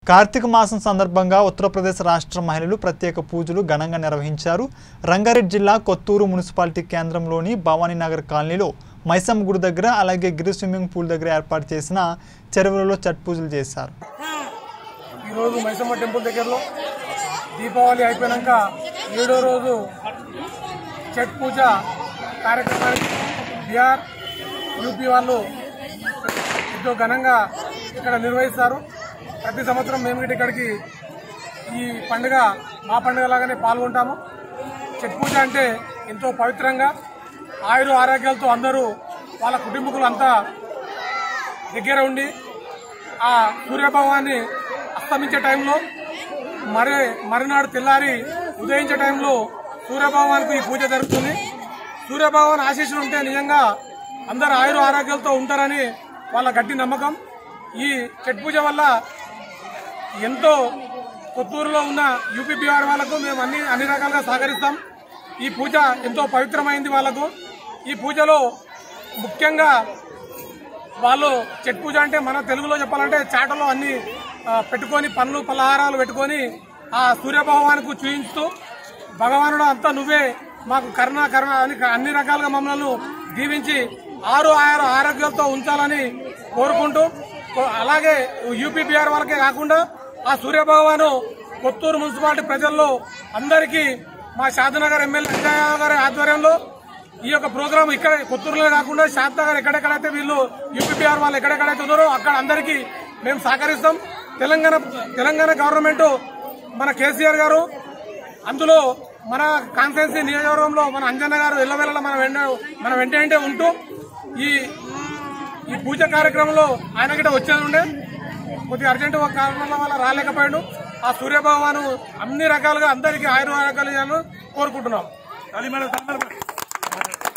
కార్తీక మాసం సందర్భంగా ఉత్తరప్రదేశ్ రాష్ట్ర మహిళలు ప్రత్యేక పూజలు ఘనంగా నిర్వహించారు రంగారెడ్డి జిల్లా కొత్తూరు మున్సిపాలిటీ కేంద్రంలోని భవానీనగర్ కాలనీలో మైసమ్మ గుడి దగ్గర అలాగే గిరి స్విమ్మింగ్ పూల్ దగ్గర ఏర్పాటు చేసిన చెరువులలో చట్ పూజలు చేశారు ఈరోజు మైసమ్మ టెంపుల్ దగ్గరలో దీపావళి అయిపోయాక ఏడో రోజు ఛట్ పూజ కార్యక్రమానికి బీహార్ యూపీ వాళ్ళు ఎంతో ఘనంగా ఇక్కడ నిర్వహిస్తారు ప్రతి సంవత్సరం మేము గిట్ట ఇక్కడికి ఈ పండుగ మా పండుగ లాగానే పాల్గొంటాము ఛట్ పూజ అంటే ఎంతో పవిత్రంగా ఆయుర ఆరోగ్యాలతో అందరూ వాళ్ళ కుటుంబకులు అంతా దగ్గర ఉండి ఆ సూర్యభగవాన్ని అస్తమించే టైంలో మరి మరునాడు తెల్లారి ఉదయించే టైంలో సూర్యభగవానికి ఈ పూజ జరుగుతుంది సూర్యభగవాన్ ఆశీస్సులు ఉంటే నిజంగా అందరు ఆయుర ఆరోగ్యాలతో ఉంటారని వాళ్ళ గట్టి నమ్మకం ఈ చెట్ పూజ వల్ల ఎంతో కొత్తూరులో ఉన్న యూపీ బీహార్ వాళ్ళకు మేము అన్ని అన్ని రకాలుగా సహకరిస్తాం ఈ పూజ ఎంతో పవిత్రమైంది వాళ్ళకు ఈ పూజలో ముఖ్యంగా వాళ్ళు చెట్ పూజ అంటే మన తెలుగులో చెప్పాలంటే చాటలో అన్ని ఆ, పెట్టుకొని పండ్లు పలహారాలు పెట్టుకొని ఆ సూర్యభగవానికి చూయించుతూ భగవానుడు అంతా నువ్వే మాకు కరుణ కరుణ అని అన్ని రకాలుగా మమ్మల్ని దీవించి ఆరు ఆరు ఆరోగ్యాలతో ఉంచాలని కోరుకుంటూ కో- అలాగే యూపీ బీఆర్ వాళ్ళకే కాకుండా ఆ సూర్యభగవాను కొత్తూరు మున్సిపాలిటీ ప్రజల్లో అందరికీ మా షాద్నగర్ ఎమ్మెల్యే అంజయ్య యాదవ్ గారి ఆధ్వర్యంలో ఈ యొక్క ప్రోగ్రామ్ ఇక్కడ కొత్తూరులో కాకుండా శాంతనగర్ ఎక్కడెక్కడైతే వీళ్ళు యూపీపీఆర్ వాళ్ళు ఎక్కడెక్కడైతే ఉన్నారో అక్కడ అందరికీ మేము సహకరిస్తాం తెలంగాణ తెలంగాణ గవర్నమెంట్ మన కేసీఆర్ గారు అందులో మన కాన్స్టిట్యున్సీ నియోజకవర్గంలో మన అంజన్న గారు ఎల్లవేళ మన వెంట మన వెంట వెంటే ఉంటూ ఈ ఈ పూజ కార్యక్రమంలో ఆయన గిట్ట వచ్చేది ఉండే కొద్దిగా అర్జెంట్ ఒక కారణాల వల్ల రాలేకపోయాడు ఆ సూర్యభగవాను అన్ని రకాలుగా అందరికీ ఆయుర్వేదాలు కోరుకుంటున్నాం